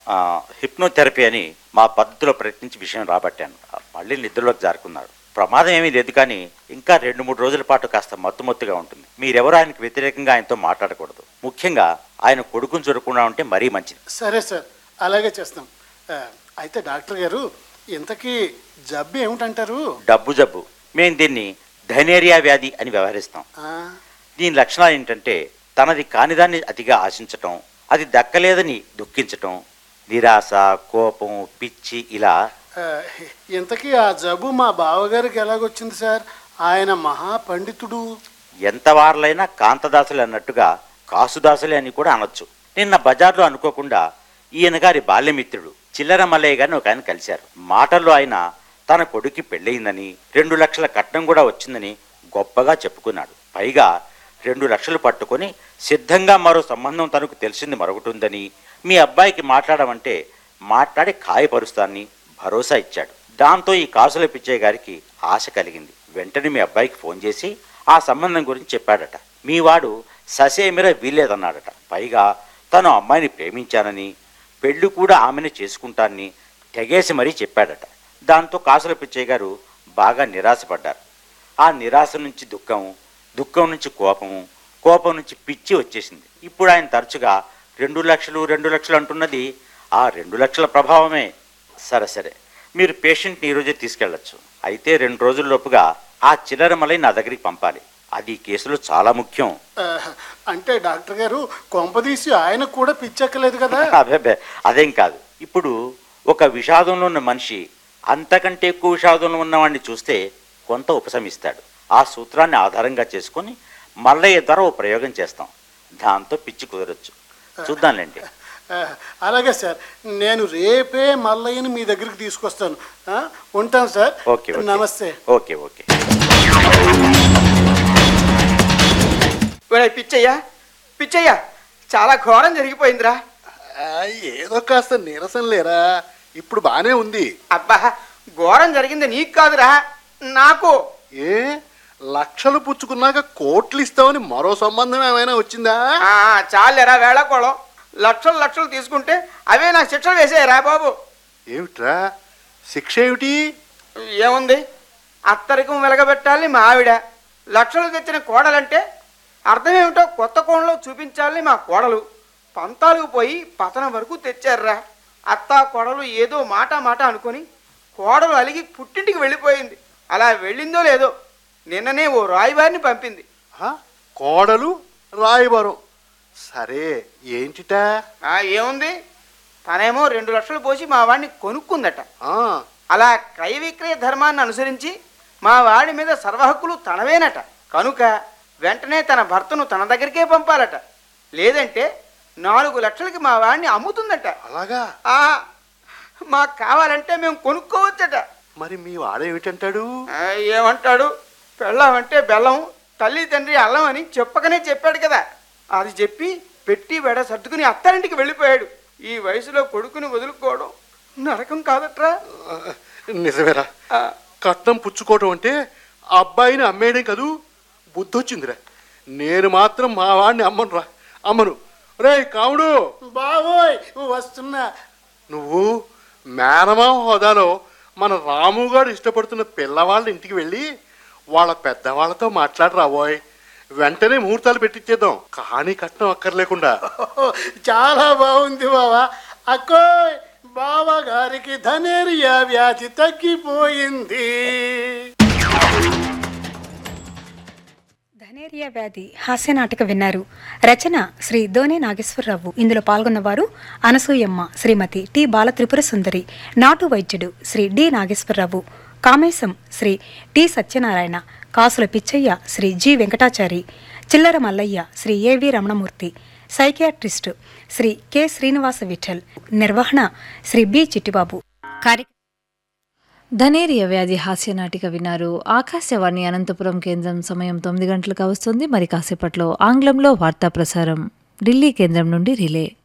ఆ, హిప్నోథెరపీ అని మా పద్ధతిలో ప్రయత్నించి విషయం రాబట్టాను మళ్ళీ నిద్రలోకి జారుకున్నాడు ప్రమాదం ఏమీ లేదు కానీ ఇంకా రెండు మూడు రోజుల పాటు కాస్త మత్తుమత్తుగా ఉంటుంది మీరెవరు ఆయనకు వ్యతిరేకంగా ఆయనతో మాట్లాడకూడదు ముఖ్యంగా ఆయన కొడుకుని చూడకుండా ఉంటే మరీ మంచిది సరే సార్ అలాగే చేస్తాం ఆ, అయితే డాక్టర్ గారు ఇంతకీ జబ్బు ఏమిటంటారు డబ్బు జబ్బు మేము దీన్ని ధైనేరియా వ్యాధి అని వ్యవహరిస్తాం ఆ, దీని లక్షణాలు ఏంటంటే తనది కానిదాన్ని అతిగా ఆశించటం అది దక్కలేదని దుఃఖించటం నిరాశ కోపం పిచ్చి ఇలా ఆ, ఇంతకీ ఆ జబ్బు మా బావగారికి ఎలాగొచ్చింది సార్ ఆయన మహా పండితుడు ఎంత వారలైనా కాంతదాసులు అన్నట్టుగా కాసుదాసులే అని కూడా అనొచ్చు నిన్న బజార్లో అనుకోకుండా ఈయన గారి బాల్యమిత్రుడు చిల్లర మల్లయ్య గారిని ఒక ఆయన కలిశారు మాటల్లో ఆయన తన కొడుక్కి పెళ్ళయిందని రెండు లక్షల కట్నం కూడా వచ్చిందని గొప్పగా చెప్పుకున్నాడు పైగా రెండు లక్షలు పట్టుకొని సిద్ధంగా మరో సంబంధం తనకు తెలిసింది మరొకటి ఉందని మీ అబ్బాయికి మాట్లాడమంటే మాట్లాడి ఖాయపరుస్తానని భరోసా ఇచ్చాడు దాంతో ఈ కాసుల పిచ్చయ్య గారికి ఆశ కలిగింది వెంటనే మీ అబ్బాయికి ఫోన్ చేసి ఆ సంబంధం గురించి చెప్పాడట మీ వాడు ససేమిర వీల్లేదన్నాడట పైగా తను అమ్మాయిని ప్రేమించానని పెళ్లి కూడా ఆమెను చేసుకుంటానని తెగేసి మరీ చెప్పాడట దాంతో కాసుల పిచ్చయ్య గారు బాగా నిరాశపడ్డారు ఆ నిరాశ నుంచి దుఃఖం దుఃఖం నుంచి కోపము కోపం నుంచి పిచ్చి వచ్చేసింది ఇప్పుడు ఆయన తరచుగా రెండు లక్షలు రెండు లక్షలు అంటున్నది ఆ రెండు లక్షల ప్రభావమే సరే సరే మీరు పేషెంట్ని ఈరోజే తీసుకెళ్ళచ్చు అయితే రెండు రోజుల్లోపుగా ఆ చిల్లర మలై నా దగ్గరికి పంపాలి అది ఈ కేసులో చాలా ముఖ్యం ఆ, అంటే డాక్టర్ గారు కొంపదీసి ఆయన కూడా పిచ్చెక్కలేదు కదా అబ్బే అదేం కాదు ఇప్పుడు ఒక విషాదంలో ఉన్న మనిషి అంతకంటే ఎక్కువ విషాదంలో ఉన్నవాడిని చూస్తే కొంత ఉపశమిస్తాడు ఆ సూత్రాన్ని ఆధారంగా చేసుకొని మల్లయ్య ద్వారా ఓ ప్రయోగం చేస్తాం దాంతో పిచ్చి కుదరొచ్చు చూద్దాంలేండి ఆ, అలాగే సార్ నేను రేపే మల్లయ్యని మీ దగ్గరికి తీసుకొస్తాను ఆ, ఉంటాను sir okay okay namaste okay okay ఒరే పిచ్చయ్యా పిచ్చయ్యా చాలా ఘోరం జరిగిపోయిందిరా ఆ, ఏదో కాస్త నీరసం లేరా ఇప్పుడు బానే ఉంది అబ్బా ఘోరం జరిగింది నీకు కాదురా నాకు ఏ లక్షలు పుచ్చుకున్నాక కోట్లు ఇస్తామని మరో సంబంధం ఏమైనా వచ్చిందా ఆ, చాలేరా వేళకోళం లక్షలు లక్షలు తీసుకుంటే అవే నాకు శిక్షలు వేసేయరా బాబు ఏమిట్రా శిక్ష ఏమిటి ఏముంది అత్తరికం వెలగబెట్టాలి మా ఆవిడ లక్షలు తెచ్చిన కోడలంటే అర్థమేమిటో కొత్త కోణంలో చూపించాలని మా కోడలు పంతాలకు పోయి పతనం వరకు తెచ్చారురా అత్త కోడలు ఏదో మాట మాట అనుకొని కోడలు అలిగి పుట్టింటికి వెళ్ళిపోయింది అలా వెళ్ళిందో లేదో నిన్ననే ఓ రాయివారిని పంపింది ఆ, కోడలు రాయబారం సరే ఏంటిటా ఆ ఏముంది తనేమో రెండు లక్షలు పోసి మా వాడిని కొనుక్కుందట ఆ, అలా క్రయ విక్రయ ధర్మాన్ని అనుసరించి మా వాడి మీద సర్వహక్కులు తనవేనట కనుక వెంటనే తన భర్తను తన దగ్గరికే పంపాలట లేదంటే నాలుగు లక్షలకి మా వాడిని అమ్ముతుందట అలాగా ఆ, మాకు కావాలంటే మేము కొనుక్కోవచ్చట మరి మీ వాడేమిటంటాడు ఆ, ఏమంటాడు పెళ్ళామంటే బెల్లం తల్లి తండ్రి అల్లం అని చెప్పకనే చెప్పాడు కదా అది చెప్పి పెట్టి వెడ సర్దుకుని అత్తారింటికి వెళ్ళిపోయాడు ఈ వయసులో కొడుకుని వదులుకోవడం నరకం కాదట్రా ఆ, నిజమేరా ఆ, కట్నం పుచ్చుకోవటం అంటే ఆ అబ్బాయిని అమ్మేయడం కదూ బుద్ధి వచ్చిందిరా నేను మాత్రం మా వాడిని అమ్మనురా అమ్మను రే కావుడు బావోయ్ వస్తున్నా నువ్వు మేనమామ హోదాలో మన రాముగాడు ఇష్టపడుతున్న పిల్లవాళ్ళ ఇంటికి వెళ్ళి వాళ్ళ పెద్దవాళ్ళతో మాట్లాడి రాబోయ్ వెంటనే ముహూర్తాలు పెట్టించేద్దాం కానీ కట్నం అక్కర్లేకుండా ఓహో, చాలా బాగుంది బావా అక్కోయ్ బావ గారికి ధనేరియా వ్యాధి తగ్గిపోయింది ధనేరియా వ్యాధి హాస్య నాటక విన్నారు రచన శ్రీ దోనే నాగేశ్వరరావు ఇందులో పాల్గొన్నవారు అనసూయమ్మ శ్రీమతి టి బాలత్రిపుర సుందరి నాటు వైద్యుడు Shri D Nageswararao Kamesham Shri T Satyanarayana Kasula Pichaiah Shri G Venkatachari Chillara Mallaiah Shri A V Ramanamurthy psychiatrist Shri K Srinivasa Vithal నిర్వహణ శ్రీ బి చిట్టిబాబు కార్య ధనేరియ వ్యాధి హాస్య నాటిక విన్నారు ఆకాశవాణి అనంతపురం కేంద్రం సమయం తొమ్మిది గంటలకు వస్తుంది మరి కాసేపట్లో ఆంగ్లంలో వార్తా ప్రసారం ఢిల్లీ కేంద్రం నుండి రిలే